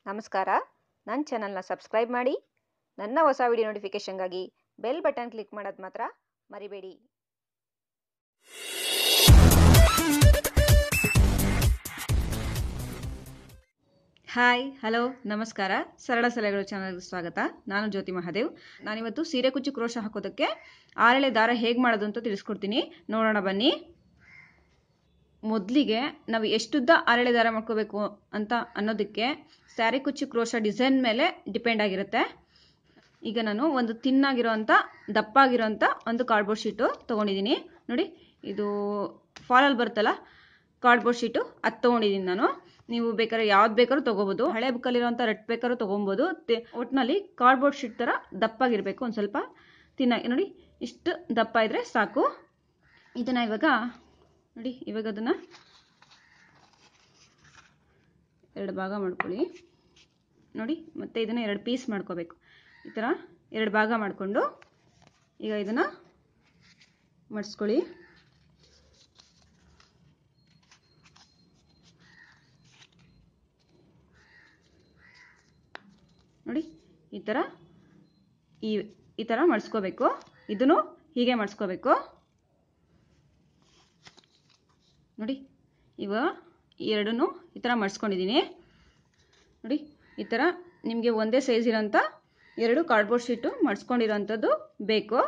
ನಮಸ್ಕಾರ ನನ್ನ ಚಾನಲ್ನ ಸಬ್ಸ್ಕ್ರೈಬ್ ಮಾಡಿ ನನ್ನ ಹೊಸ ವಿಡಿಯೋ ನೋಟಿಫಿಕೇಷನ್ಗಾಗಿ ಬೆಲ್ ಬಟನ್ ಕ್ಲಿಕ್ ಮಾಡೋದು ಮಾತ್ರ ಮರಿಬೇಡಿ ಹಾಯ್ ಹಲೋ ನಮಸ್ಕಾರ ಸರಳ ಸಲಹೆಗಳು ಚಾನಲ್ಗೆ ಸ್ವಾಗತ ನಾನು ಜ್ಯೋತಿ ಮಹಾದೇವ್ ನಾನಿವತ್ತು ಸೀರೆ ಕುಚ್ಚು ಕ್ರೋಶ ಹಾಕೋದಕ್ಕೆ ಆರೆಳೆ ದಾರ ಹೇಗೆ ಮಾಡೋದು ಅಂತ ತಿಳಿಸ್ಕೊಡ್ತೀನಿ ನೋಡೋಣ ಬನ್ನಿ ಮೊದಲಿಗೆ ನಾವು ಎಷ್ಟುದ್ದ ಆರೆಳೆ ದಾರ ಮಾಡ್ಕೋಬೇಕು ಅಂತ ಅನ್ನೋದಕ್ಕೆ ಸ್ಯಾರಿ ಕುಚ್ಚು ಕ್ರೋಶ ಡಿಸೈನ್ ಮೇಲೆ ಡಿಪೆಂಡ್ ಆಗಿರುತ್ತೆ ಈಗ ನಾನು ಒಂದು ತಿನ್ನಾಗಿರೋಂಥ ದಪ್ಪಾಗಿರೋಂಥ ಒಂದು ಕಾರ್ಡ್ಬೋರ್ಡ್ ಶೀಟು ತೊಗೊಂಡಿದ್ದೀನಿ ನೋಡಿ ಇದು ಫಾಲಲ್ಲಿ ಬರುತ್ತಲ್ಲ ಕಾರ್ಡ್ಬೋರ್ಡ್ ಶೀಟು ಅದು ತೊಗೊಂಡಿದ್ದೀನಿ ನಾನು ನೀವು ಬೇಕಾದ್ರೆ ಯಾವ್ದು ಬೇಕಾದ್ರೂ ತೊಗೋಬೋದು ಹಳೆ ಬುಕ್ಕಲ್ಲಿರೋಂಥ ರಟ್ ಬೇಕಾದ್ರೂ ತೊಗೊಬೋದು ಒಟ್ಟಿನಲ್ಲಿ ಕಾರ್ಡ್ಬೋರ್ಡ್ ಶೀಟ್ ಥರ ದಪ್ಪಾಗಿರಬೇಕು ಒಂದು ಸ್ವಲ್ಪ ತಿನ್ನಾಗಿ ನೋಡಿ ಇಷ್ಟು ದಪ್ಪ ಇದ್ದರೆ ಸಾಕು ಇದನ್ನು ಇವಾಗ ನೋಡಿ ಇವಾಗ ಅದನ್ನು ಎರಡು ಭಾಗ ಮಾಡ್ಕೊಳ್ಳಿ ನೋಡಿ ಮತ್ತು ಇದನ್ನು ಎರಡು ಪೀಸ್ ಮಾಡ್ಕೋಬೇಕು ಈ ಥರ ಎರಡು ಭಾಗ ಮಾಡಿಕೊಂಡು ಈಗ ಇದನ್ನು ಮಡಿಸ್ಕೊಳ್ಳಿ ನೋಡಿ ಈ ಥರ ಈ ಈ ಥರ ಮಡಿಸ್ಕೋಬೇಕು ಇದನ್ನು ಹೀಗೆ ಮಡಿಸ್ಕೋಬೇಕು ನೋಡಿ ಇವ ಎರಡನ್ನೂ ಈ ಥರ ಮಡಿಸ್ಕೊಂಡಿದ್ದೀನಿ ನೋಡಿ ಈ ಥರ ನಿಮಗೆ ಒಂದೇ ಸೈಜ್ ಇರೋಂಥ ಎರಡು ಕಾರ್ಡ್ಬೋರ್ಡ್ ಶೀಟು ಮಡಿಸ್ಕೊಂಡಿರೋಂಥದ್ದು ಬೇಕು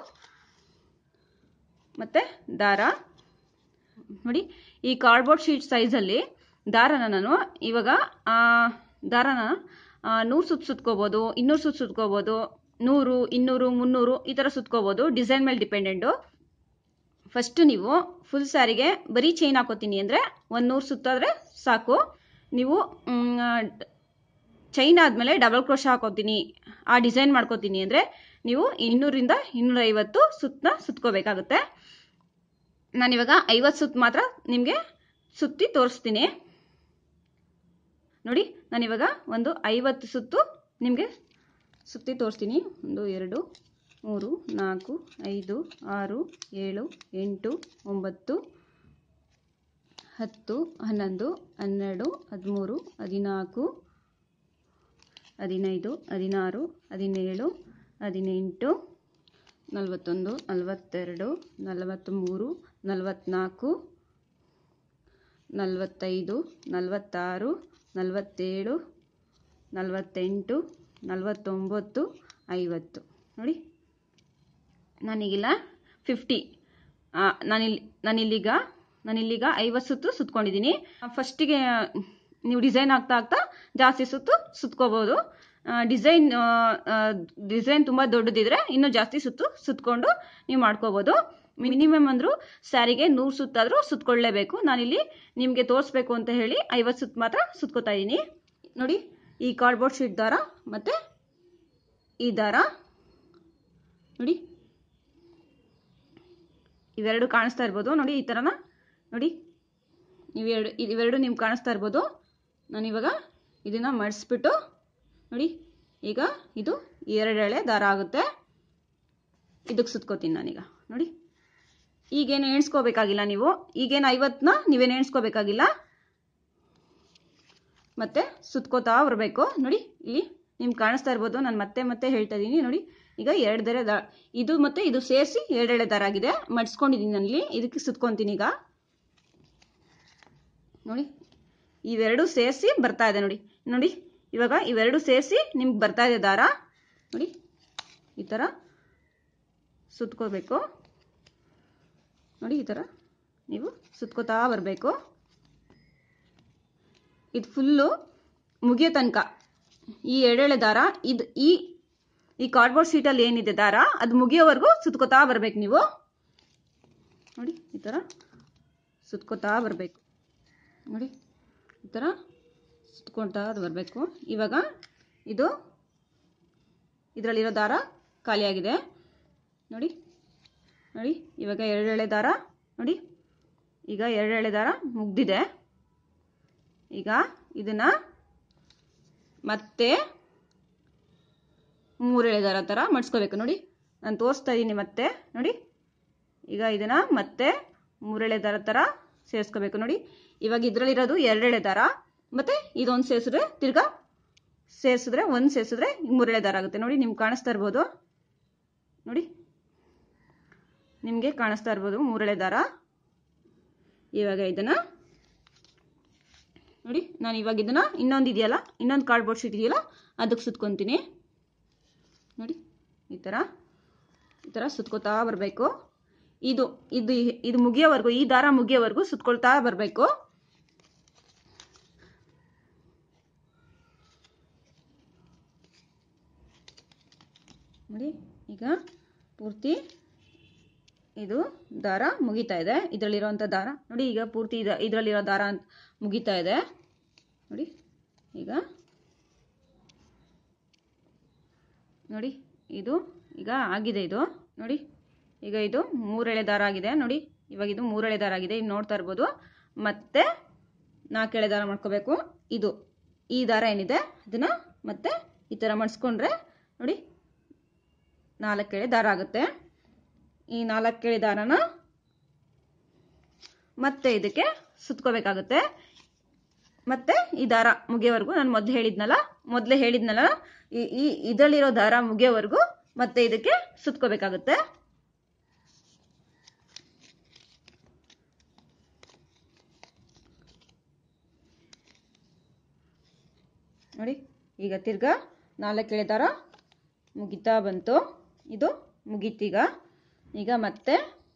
ಮತ್ತು ದಾರ ನೋಡಿ ಈ ಕಾರ್ಡ್ಬೋರ್ಡ್ ಶೀಟ್ ಸೈಜಲ್ಲಿ ದಾರನ ನಾನು ಇವಾಗ ದಾರನ ನೂರು ಸುತ್ತು ಸುತ್ಕೋಬೋದು ಇನ್ನೂರು ಸುತ್ತು ಸುತ್ಕೋಬೋದು ನೂರು ಇನ್ನೂರು ಮುನ್ನೂರು ಈ ಥರ ಸುತ್ಕೋಬೋದು ಡಿಸೈನ್ ಮೇಲೆ ಡಿಪೆಂಡೆಂಟು ಫಸ್ಟ್ ನೀವು ಫುಲ್ ಸ್ಯಾರಿಗೆ ಬರೀ ಚೈನ್ ಹಾಕೋತೀನಿ ಅಂದರೆ ಒಂದು ನೂರು ಸುತ್ತಾದರೆ ಸಾಕು ನೀವು ಚೈನ್ ಆದಮೇಲೆ ಡಬಲ್ ಕ್ರೋಶ ಹಾಕೋತೀನಿ ಆ ಡಿಸೈನ್ ಮಾಡ್ಕೋತೀನಿ ಅಂದರೆ ನೀವು ಇನ್ನೂರಿಂದ ಇನ್ನೂರೈವತ್ತು ಸುತ್ತನ್ನ ಸುತ್ಕೋಬೇಕಾಗುತ್ತೆ ನಾನಿವಾಗ ಐವತ್ತು ಸುತ್ತು ಮಾತ್ರ ನಿಮಗೆ ಸುತ್ತಿ ತೋರಿಸ್ತೀನಿ ನೋಡಿ ನಾನಿವಾಗ ಒಂದು ಐವತ್ತು ಸುತ್ತು ನಿಮಗೆ ಸುತ್ತಿ ತೋರಿಸ್ತೀನಿ ಒಂದು ಎರಡು ಮೂರು ನಾಲ್ಕು ಐದು ಆರು ಏಳು ಎಂಟು ಒಂಬತ್ತು ಹತ್ತು ಹನ್ನೊಂದು ಹನ್ನೆರಡು ಹದಿಮೂರು ಹದಿನಾಲ್ಕು ಹದಿನೈದು ಹದಿನಾರು ಹದಿನೇಳು ಹದಿನೆಂಟು ನಲವತ್ತೊಂದು ನಲವತ್ತೆರಡು ನಲವತ್ತ್ಮೂರು ನಲವತ್ತ್ನಾಲ್ಕು ನಲವತ್ತೈದು ನಲವತ್ತಾರು ನಲವತ್ತೇಳು ನಲವತ್ತೆಂಟು ನಲವತ್ತೊಂಬತ್ತು ಐವತ್ತು ನೋಡಿ ನಾನೀಗಿಲ್ಲ ಫಿಫ್ಟಿ ನಾನಿಲ್ಲಿ ನಾನಿಲ್ಲೀಗ ನಾನಿಲ್ಲೀಗ ಐವತ್ತು ಸುತ್ತು ಸುತ್ಕೊಂಡಿದ್ದೀನಿ ಫಸ್ಟಿಗೆ ನೀವು ಡಿಸೈನ್ ಆಗ್ತಾ ಆಗ್ತಾ ಜಾಸ್ತಿ ಸುತ್ತು ಸುತ್ಕೋಬೋದು ಡಿಸೈನ್ ಡಿಸೈನ್ ತುಂಬ ದೊಡ್ಡದಿದ್ರೆ ಇನ್ನೂ ಜಾಸ್ತಿ ಸುತ್ತು ಸುತ್ಕೊಂಡು ನೀವು ಮಾಡ್ಕೋಬೋದು ಮಿನಿಮಮ್ ಅಂದರೂ ಸ್ಯಾರಿಗೆ ನೂರು ಸುತ್ತಾದರೂ ಸುತ್ಕೊಳ್ಳೇಬೇಕು ನಾನಿಲ್ಲಿ ನಿಮಗೆ ತೋರಿಸ್ಬೇಕು ಅಂತ ಹೇಳಿ ಐವತ್ತು ಸುತ್ತು ಮಾತ್ರ ಸುತ್ಕೋತಾ ಇದ್ದೀನಿ ನೋಡಿ ಈ ಕಾರ್ಡ್ಬೋರ್ಡ್ ಶೀಟ್ ದಾರ ಮತ್ತು ಈ ದಾರ ನೋಡಿ ಇವೆರಡು ಕಾಣಿಸ್ತಾ ಇರ್ಬೋದು ನೋಡಿ ಈ ಥರನ ನೋಡಿ ಇವೆರಡು ಇವೆರಡು ನಿಮ್ಗೆ ಕಾಣಿಸ್ತಾ ಇರ್ಬೋದು ನಾನಿವಾಗ ಇದನ್ನು ಮಡಿಸ್ಬಿಟ್ಟು ನೋಡಿ ಈಗ ಇದು ಎರಡು ಎಳೆ ದಾರ ಆಗುತ್ತೆ ಇದಕ್ಕೆ ಸುತ್ಕೋತೀನಿ ನಾನೀಗ ನೋಡಿ ಈಗೇನು ಎಣಿಸ್ಕೋಬೇಕಾಗಿಲ್ಲ ನೀವು ಈಗೇನು ಐವತ್ತನ್ನ ನೀವೇನು ಎಣಿಸ್ಕೋಬೇಕಾಗಿಲ್ಲ ಮತ್ತೆ ಸುತ್ಕೋತಾ ಬರಬೇಕು ನೋಡಿ ಇಲ್ಲಿ ನಿಮ್ಗೆ ಕಾಣಿಸ್ತಾ ಇರ್ಬೋದು ನಾನು ಮತ್ತೆ ಮತ್ತೆ ಹೇಳ್ತಾ ಇದ್ದೀನಿ ನೋಡಿ ಈಗ ಎರಡು ದರ ದಾ ಇದು ಮತ್ತು ಇದು ಸೇರಿಸಿ ಎರಡೆಳೆ ದಾರ ಆಗಿದೆ ಮಡ್ಸ್ಕೊಂಡಿದ್ದೀನಿ ನಾನಿಲ್ಲಿ ಇದಕ್ಕೆ ಸುತ್ಕೊತೀನಿ ಈಗ ನೋಡಿ ಇವೆರಡು ಸೇರಿಸಿ ಬರ್ತಾ ಇದೆ ನೋಡಿ ನೋಡಿ ಇವಾಗ ಇವೆರಡು ಸೇರಿಸಿ ನಿಮ್ಗೆ ಬರ್ತಾ ಇದೆ ದಾರ ನೋಡಿ ಈ ಥರ ಸುತ್ಕೋಬೇಕು ನೋಡಿ ಈ ಥರ ನೀವು ಸುತ್ಕೋತಾ ಬರಬೇಕು ಇದು ಫುಲ್ಲು ಮುಗಿಯೋ ತನಕ ಈ ಎಳೆಳೆ ದಾರ ಇದು ಈ ಈ ಕಾರ್ಡ್ಬೋರ್ಡ್ ಶೀಟಲ್ಲಿ ಏನಿದೆ ದಾರ ಅದು ಮುಗಿಯೋವರೆಗೂ ಸುತ್ಕೋತಾ ಬರಬೇಕು ನೀವು ನೋಡಿ ಈ ಥರ ಸುತ್ಕೋತಾ ಬರಬೇಕು ನೋಡಿ ಈ ಥರ ಸುತ್ಕೊಳ್ತಾ ಬರಬೇಕು ಇವಾಗ ಇದು ಇದರಲ್ಲಿರೋ ದಾರ ಖಾಲಿಯಾಗಿದೆ ನೋಡಿ ನೋಡಿ ಇವಾಗ ಎರಡೆಳೆ ದಾರ ನೋಡಿ ಈಗ ಎರಡೆಳೆ ದಾರ ಮುಗ್ದಿದೆ ಈಗ ಇದನ್ನು ಮತ್ತೆ ಮೂರೆಳೆ ದಾರ ಥರ ಮಡ್ಸ್ಕೋಬೇಕು ನೋಡಿ ನಾನು ತೋರಿಸ್ತಾ ಇದ್ದೀನಿ ಮತ್ತೆ ನೋಡಿ ಈಗ ಇದನ್ನು ಮತ್ತೆ ಮೂರೆಳೆ ದಾರ ಥರ ಸೇರಿಸ್ಕೋಬೇಕು ನೋಡಿ ಇವಾಗ ಇದರಲ್ಲಿರೋದು ಎರಡೆಳೆ ದಾರ ಮತ್ತು ಇದೊಂದು ಸೇರಿಸಿದ್ರೆ ತಿರ್ಗಾ ಸೇರಿಸಿದ್ರೆ ಒಂದು ಸೇರಿಸಿದ್ರೆ ಮೂರೆಳೆ ದಾರ ಆಗುತ್ತೆ ನೋಡಿ ನಿಮ್ಗೆ ಕಾಣಿಸ್ತಾ ಇರ್ಬೋದು ನೋಡಿ ನಿಮಗೆ ಕಾಣಿಸ್ತಾ ಇರ್ಬೋದು ಮೂರೆಳೆ ದಾರ ಇವಾಗ ಇದನ್ನು ನೋಡಿ ನಾನು ಇವಾಗ ಇದನ್ನು ಇನ್ನೊಂದು ಇದೆಯಲ್ಲ ಇನ್ನೊಂದು ಕಾರ್ಡ್ಬೋರ್ಡ್ ಶೀಟ್ ಇದೆಯಲ್ಲ ಅದಕ್ಕೆ ಸುತ್ಕೊತೀನಿ ನೋಡಿ ಈ ಥರ ಈ ಥರ ಸುತ್ಕೋತಾ ಬರಬೇಕು ಇದು ಇದು ಇದು ಮುಗಿಯೋವರೆಗೂ ಈ ದಾರ ಮುಗಿಯೋವರೆಗೂ ಸುತ್ಕೊಳ್ತಾ ಬರಬೇಕು ನೋಡಿ ಈಗ ಪೂರ್ತಿ ಇದು ದಾರ ಮುಗಿತಾ ಇದೆ ಇದರಲ್ಲಿರೋಂಥ ದಾರ ನೋಡಿ ಈಗ ಪೂರ್ತಿ ಇದು ಇದರಲ್ಲಿರೋ ದಾರ ಮುಗಿತಾ ಇದೆ ನೋಡಿ ಈಗ ನೋಡಿ ಇದು ಈಗ ಆಗಿದೆ ಇದು ನೋಡಿ ಈಗ ಇದು ಮೂರೆಳೆ ದಾರ ಆಗಿದೆ ನೋಡಿ ಇವಾಗ ಇದು ಮೂರೆಳೆ ದಾರ ಆಗಿದೆ ಇದು ನೋಡ್ತಾ ಇರ್ಬೋದು ಮತ್ತೆ ನಾಲ್ಕೆಳೆ ದಾರ ಮಾಡ್ಕೋಬೇಕು ಇದು ಈ ದಾರ ಏನಿದೆ ಅದನ್ನು ಮತ್ತೆ ಈ ಥರ ಮಡ್ಸ್ಕೊಂಡ್ರೆ ನೋಡಿ ನಾಲ್ಕೆಳೆ ದಾರ ಆಗುತ್ತೆ ಈ ನಾಲ್ಕೆಳೆ ದಾರನ ಮತ್ತೆ ಇದಕ್ಕೆ ಸುತ್ಕೋಬೇಕಾಗುತ್ತೆ ಮತ್ತೆ ಈ ದಾರ ಮುಗಿಯೋವರೆಗೂ ನಾನು ಮೊದಲು ಹೇಳಿದ್ನಲ್ಲ ಮೊದಲೇ ಹೇಳಿದ್ನಲ್ಲ ಈ ಈ ಇದರಲ್ಲಿರೋ ದಾರ ಮುಗಿಯೋವರೆಗೂ ಮತ್ತೆ ಇದಕ್ಕೆ ಸುತ್ಕೋಬೇಕಾಗುತ್ತೆ ನೋಡಿ ಈಗ ತಿರ್ಗಾ ನಾಲ್ಕೆಳೆ ದಾರ ಮುಗಿತಾ ಬಂತು ಇದು ಮುಗೀತೀಗ ಈಗ ಮತ್ತೆ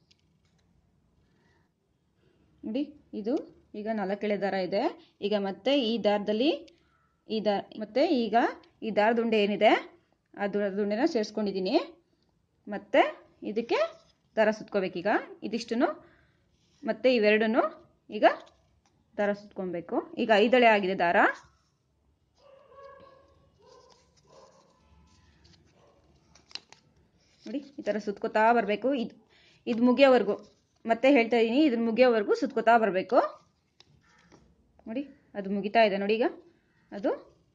ನೋಡಿ ಇದು ಈಗ ನಾಲ್ಕೆಳೆ ದಾರ ಇದೆ ಈಗ ಮತ್ತೆ ಈ ದಾರದಲ್ಲಿ ಈ ದಾರ ಮತ್ತೆ ಈಗ ಈ ದಾರದುಂಡೆ ಏನಿದೆ ಆ ದಾರದುಂಡೆನ ಸೇರಿಸ್ಕೊಂಡಿದ್ದೀನಿ ಮತ್ತೆ ಇದಕ್ಕೆ ದಾರ ಸುತ್ಕೋಬೇಕೀಗ ಇದಿಷ್ಟನ್ನು ಮತ್ತೆ ಇವೆರಡನ್ನು ಈಗ ದಾರ ಸುತ್ಕೊಬೇಕು ಈಗ ಐದಳೆ ಆಗಿದೆ ದಾರ ನೋಡಿ ಈ ಥರ ಸುತ್ಕೋತಾ ಬರಬೇಕು ಇದು ಇದು ಮುಗಿಯೋವರೆಗೂ ಮತ್ತೆ ಹೇಳ್ತಾ ಇದ್ದೀನಿ ಇದನ್ನ ಮುಗಿಯೋವರೆಗೂ ಸುತ್ಕೋತಾ ಬರಬೇಕು ನೋಡಿ ಅದು ಮುಗಿತಾ ಇದೆ ನೋಡಿ ಈಗ ಅದು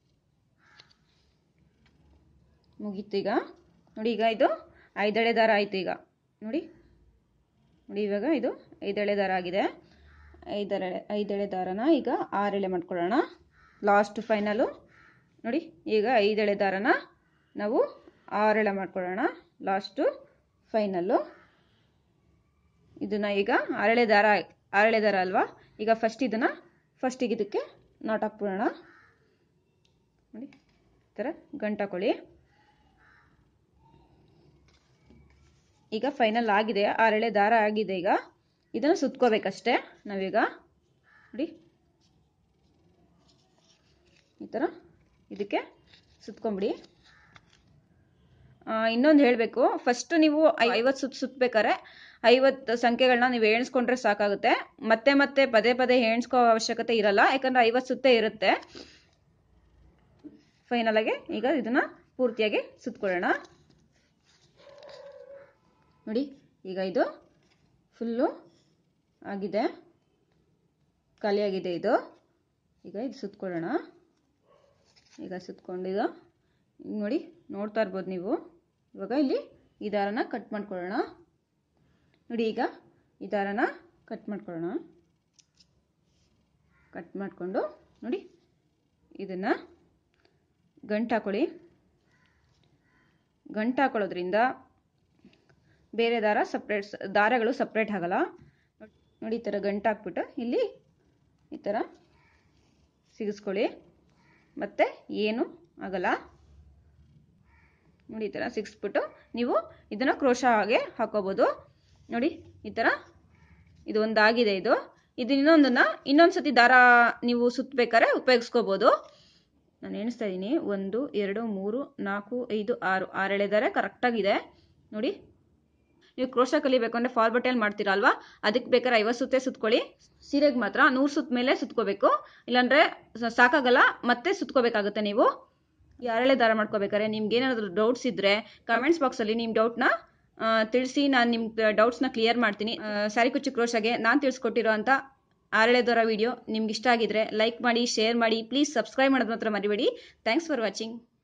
ಮುಗೀತು ಈಗ ನೋಡಿ ಈಗ ಇದು ಐದೆಳೆ ದಾರ ಆಯಿತು ಈಗ ನೋಡಿ ನೋಡಿ ಇವಾಗ ಇದು ಐದೆಳೆ ದಾರ ಆಗಿದೆ ಐದೆಳೆ ಐದೆಳೆ ದಾರನ ಈಗ ಆರೆಳೆ ಮಾಡ್ಕೊಳ್ಳೋಣ ಲಾಸ್ಟ್ ಫೈನಲು ನೋಡಿ ಈಗ ಐದೆಳೆ ದಾರನ ನಾವು ಆರೆಳೆ ಮಾಡ್ಕೊಳ್ಳೋಣ ಲಾಸ್ಟು ಫೈನಲ್ಲು ಇದನ್ನು ಈಗ ಅರಳೆ ದಾರ ಅರಳೆ ದಾರ ಅಲ್ವಾ ಈಗ ಫಸ್ಟ್ ಇದನ್ನು ಫಸ್ಟಿಗೆ ಇದಕ್ಕೆ ನಾಟ್ ಹಾಕ್ಬಿಡೋಣ ನೋಡಿ ಈ ಥರ ಗಂಟು ಹಾಕೊಳ್ಳಿ ಈಗ ಫೈನಲ್ ಆಗಿದೆ ಅರಳೆ ದಾರ ಆಗಿದೆ ಈಗ ಇದನ್ನು ಸುತ್ಕೋಬೇಕಷ್ಟೇ ನಾವೀಗ ನೋಡಿ ಈ ಥರ ಇದಕ್ಕೆ ಸುತ್ಕೊಂಬಿಡಿ ಇನ್ನೊಂದು ಹೇಳಬೇಕು ಫಸ್ಟ್ ನೀವು ಐವತ್ತು ಸುತ್ತು ಸುತ್ತಬೇಕಾದ್ರೆ ಐವತ್ತು ಸಂಖ್ಯೆಗಳನ್ನ ನೀವು ಎಣಿಸ್ಕೊಂಡ್ರೆ ಸಾಕಾಗುತ್ತೆ ಮತ್ತೆ ಮತ್ತೆ ಪದೇ ಪದೇ ಎಣಿಸ್ಕೋ ಅವಶ್ಯಕತೆ ಇರಲ್ಲ ಯಾಕಂದ್ರೆ ಐವತ್ತು ಸುತ್ತೇ ಇರುತ್ತೆ ಫೈನಲ್ ಆಗಿ ಈಗ ಇದನ್ನ ಪೂರ್ತಿಯಾಗಿ ಸುತ್ಕೊಳ್ಳೋಣ ನೋಡಿ ಈಗ ಇದು ಫುಲ್ಲು ಆಗಿದೆ ಖಾಲಿಯಾಗಿದೆ ಇದು ಈಗ ಇದು ಸುತ್ಕೊಳ್ಳೋಣ ಈಗ ಸುತ್ಕೊಂಡಿದ್ದು ನೋಡಿ ನೋಡ್ತಾ ಇರ್ಬೋದು ನೀವು ಇವಾಗ ಇಲ್ಲಿ ಈ ದಾರನ ಕಟ್ ಮಾಡ್ಕೊಳ್ಳೋಣ ನೋಡಿ ಈಗ ಈ ದಾರನ ಕಟ್ ಮಾಡ್ಕೊಳ್ಳೋಣ ಕಟ್ ಮಾಡಿಕೊಂಡು ನೋಡಿ ಇದನ್ನು ಗಂಟು ಹಾಕೊಳ್ಳಿ ಗಂಟು ಹಾಕೊಳ್ಳೋದ್ರಿಂದ ಬೇರೆ ದಾರ ಸಪ್ರೇಟ್ ದಾರಗಳು ಸಪ್ರೇಟ್ ಆಗಲ್ಲ ನೋಡಿ ಈ ಥರ ಗಂಟು ಹಾಕ್ಬಿಟ್ಟು ಇಲ್ಲಿ ಈ ಥರ ಸಿಗಿಸ್ಕೊಳ್ಳಿ ಮತ್ತು ಏನು ಆಗಲ್ಲ ನೋಡಿ ಈ ಥರ ಸಿಗಿಸ್ಬಿಟ್ಟು ನೀವು ಇದನ್ನು ಕ್ರೋಶ ಹಾಗೆ ಹಾಕೋಬೋದು ನೋಡಿ ಈ ಥರ ಇದು ಒಂದಾಗಿದೆ ಇದು ಇದು ಇನ್ನೊಂದನ್ನು ಇನ್ನೊಂದು ಸತಿ ದಾರ ನೀವು ಸುತ್ತಬೇಕಾದ್ರೆ ಉಪಯೋಗಿಸ್ಕೋಬೋದು ನಾನು ಎಣಿಸ್ತಾ ಇದ್ದೀನಿ ಒಂದು ಎರಡು ಮೂರು ನಾಲ್ಕು ಐದು ಆರು ಆರು ಎಳೆದಾರೆ ಕರೆಕ್ಟಾಗಿದೆ ನೋಡಿ ನೀವು ಕ್ರೋಶ ಕಲಿಬೇಕು ಅಂದರೆ ಫಾರ್ ಬಟ್ಟೆಯಲ್ಲಿ ಮಾಡ್ತೀರಾ ಅಲ್ವಾ ಅದಕ್ಕೆ ಬೇಕಾದ್ರೆ ಐವತ್ತು ಸುತ್ತೇ ಸುತ್ಕೊಳ್ಳಿ ಸೀರೆಗೆ ಮಾತ್ರ ನೂರು ಸುತ್ತ ಮೇಲೆ ಸುತ್ಕೋಬೇಕು ಇಲ್ಲಾಂದರೆ ಸಾಕಾಗಲ್ಲ ಮತ್ತೆ ಸುತ್ಕೋಬೇಕಾಗುತ್ತೆ ನೀವು ಈ ಅರಳೆ ದಾರ ಮಾಡ್ಕೋಬೇಕಾದ್ರೆ ನಿಮ್ಗೆ ಏನಾದರೂ ಡೌಟ್ಸ್ ಇದ್ದರೆ ಕಮೆಂಟ್ಸ್ ಬಾಕ್ಸಲ್ಲಿ ನಿಮ್ಮ ಡೌಟ್ನ ತಿಳಿಸಿ ನಾನು ನಿಮ್ಮ ಡೌಟ್ಸ್ನ ಕ್ಲಿಯರ್ ಮಾಡ್ತೀನಿ ಸ್ಯಾರಿ ಕುಚ್ಚು ಕ್ರೋಶಗೆ ನಾನು ತಿಳಿಸ್ಕೊಟ್ಟಿರೋ ಅಂಥ ಅರಳೆ ದಾರ ವಿಡಿಯೋ ನಿಮ್ಗೆ ಇಷ್ಟ ಆಗಿದ್ರೆ ಲೈಕ್ ಮಾಡಿ ಶೇರ್ ಮಾಡಿ ಪ್ಲೀಸ್ ಸಬ್ಸ್ಕ್ರೈಬ್ ಮಾಡೋದು ಮಾತ್ರ ಮರಿಬೇಡಿ ಥ್ಯಾಂಕ್ಸ್ ಫಾರ್ ವಾಚಿಂಗ್